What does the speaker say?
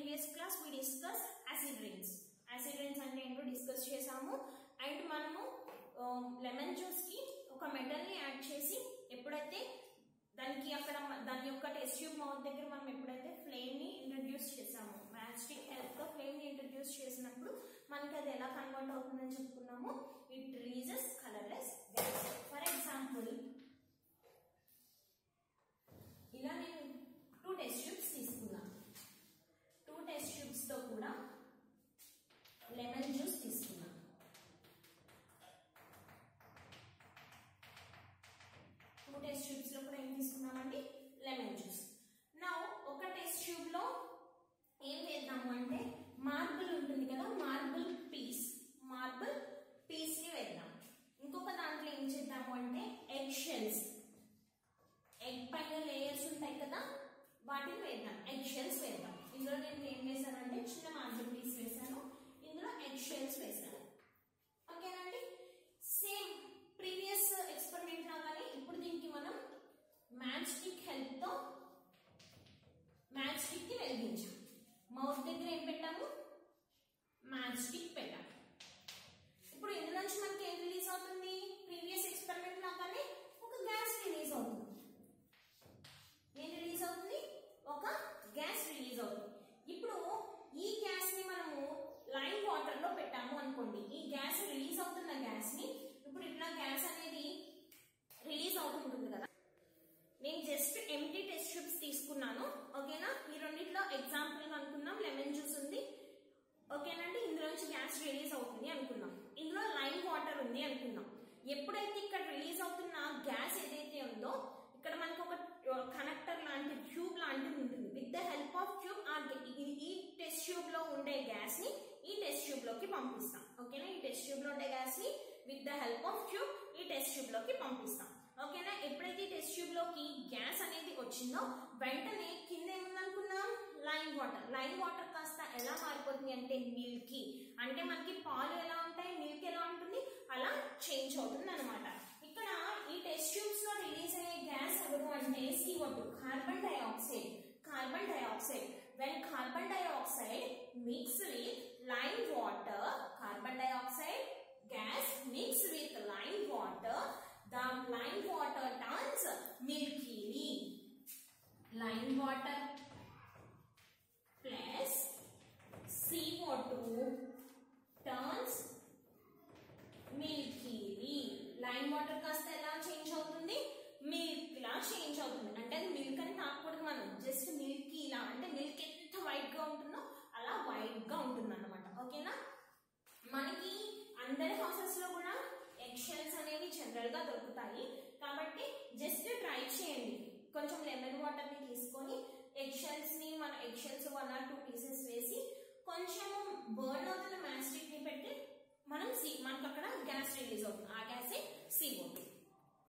Previous class we discuss acid rains acid rains అంటే ఏంటో discuss చేసాము అండ్ మనము లెమన్ జ్యూస్ కి ఒక మెటల్ ని యాడ్ చేసి ఎప్పుడైతే దానికి అక్కడ మ- దాని యొక్క టెస్ట్ ట్యూబ్ మౌత్ దగ్గర మనం ఎప్పుడైతే ఫ్లేమ్ ని ఇంట్రడ్యూస్ చేసాము మ్యాస్టిక్ హెల్ప్ తో ఫ్లేమ్ ని ఇంట్రడ్యూస్ చేసినప్పుడు మనకి అది ఎలా కన్వర్ట్ అవుతుందని చెప్పుకున్నాము it releases colourless gas for example ఇలా నేను టూ టెస్ట్ ట్యూబ్స్ తీసుకున్నా టూ టెస్ట్ ట్యూబ్స్ తో కూడా లెమన్ జ్యూస్ తీసుకున్నా టూ టెస్ట్ ట్యూబ్స్ లో కూడా ఏం తీసుకున్నామండి లెమన్ జ్యూస్ నా ఒక టెస్ట్ ట్యూబ్ లో ఏం వేద్దాము అంటే మార్బుల్ ఉంటుంది కదా మార్బుల్ పీస్ మార్బుల్ పీస్ ని వేద్దాం ఇంకొక దాంట్లో ఏం చేద్దాము అంటే ఎగ్ షెల్స్ ఎగ్ పైన లేయర్స్ ఉంటాయి కదా వాటిని వేద్దాం ఎగ్ షెల్స్ వేద్దాం ఇందులో నేను ఏం వేసానంటే చిన్న మార్బుల్ పీస్ వేసాను ఇందులో ఎగ్ షెల్స్ వేసాను ఓకేనండి సేమ్ ప్రీవియస్ ఎక్స్పెరిమెంట్ లాగానే ఇప్పుడు దీనికి మనం మ్యాచ్ స్టిక్ హెల్ప్ తో మ్యాచ్ స్టిక్ ని వెలిగించాం మౌత్ దగ్గర ఏం పెట్టాము మ్యాచ్ స్టిక్ పెట్టాము ఇప్పుడు ఇందులో నుంచి మనకి ఏం రిలీజ్ అవుతుంది ప్రీవియస్ ఎక్స్పెరిమెంట్ లాగానే ఒక గ్యాస్ రిలీజ్ అవుతుంది ఏం రిలీజ్ అవుతుంది ఒక గ్యాస్ రిలీజ్ అవుతుంది ఇప్పుడు ఈ గ్యాస్ ని మనము లైమ్ వాటర్ లో పెట్టాము అనుకోండి ఈ గ్యాస్ రిలీజ్ అవుతున్న గ్యాస్ ని ఇప్పుడు ఇట్లా గ్యాస్ అనేది రిలీజ్ అవుతుంటుంది కదా నేను జస్ట్ ఎంటీ టెస్ట్ ట్యూబ్స్ తీసుకున్నాను ఓకేనా ఈ రెండిట్లో ఎగ్జాంపుల్ అనుకున్నాం లెమన్ జ్యూస్ ఉంది ఓకేనండి ఇందులోంచి గ్యాస్ రిలీజ్ అవుతుంది అనుకున్నాం ఇందులో లైమ్ వాటర్ ఉంది అనుకున్నాం ఎప్పుడైతే ఇక్కడ రిలీజ్ అవుతున్న గ్యాస్ ఏదైతే ఉందో ఇక్కడ మనకి ఒక కనెక్టర్ లాంటి ట్యూబ్ లాంటిది ఉంటుంది with the help of tube ఆ ఈ- ఈ టెస్ట్ ట్యూబ్ లో ఉండే గ్యాస్ ని ఈ టెస్ట్ ట్యూబ్ లోకి పంపిస్తాం ఓకేనా ఈ టెస్ట్ ట్యూబ్ లో ఉండే గ్యాస్ ని with the help of tube ఈ టెస్ట్ ట్యూబ్ లోకి పంపిస్తాం ఓకేనా ఎప్పుడైతే ఈ టెస్ట్ ట్యూబ్ లోకి గ్యాస్ అనేది వచ్చిందో వెంటనే కింద ఏముందనుకున్నాం లైన్ వాటర్ లైన్ వాటర్ కాస్త ఎలా మారిపోతుంది అంటే మిల్కీ అంటే మనకి పాలు ఎలా ఉంటాయి మిల్క్ ఎలా ఉంటుంది అలా చేంజ్ అవుతుంది అనమాట ఇక్కడ ఈ టెస్ట్ ట్యూబ్స్ లో రిలీజ్ అయ్యే గ్యాస్ ఎవరు అంటే CO2 carbon dioxide carbon dioxide when carbon dioxide mix with lime water carbon dioxide gas mixed with lime water, the lime water turns milky. Lime water plus CO2 turns milky lime water కాస్త ఎలా change అవుతుంది milk లా change అవుతుంది అంటే అది milk అని తాకూడదు మనం just Milky లా అంటే milk ఎంత వైట్ గా ఉంటుందో అలా వైట్ గా ఉంటుంది అనమాట ఓకేనా మనకి అందరి హౌసెస్ లో కూడా ఎగ్షెల్స్ అనేవి జనరల్ గా దొరుకుతాయి కాబట్టి జస్ట్ ట్రై చేయండి కొంచెం లెమన్ వాటర్ ని తీసుకొని ఎగ్షెల్స్ ని మన eggshells one or two pieces వేసి కొంచెం బర్న్ అవుతున్న మ్యాస్టిక్ ని పెట్టి మనం సి మనకు అక్కడ గ్యాస్ రిలీజ్ అవుతుంది ఆ గ్యాసే CO2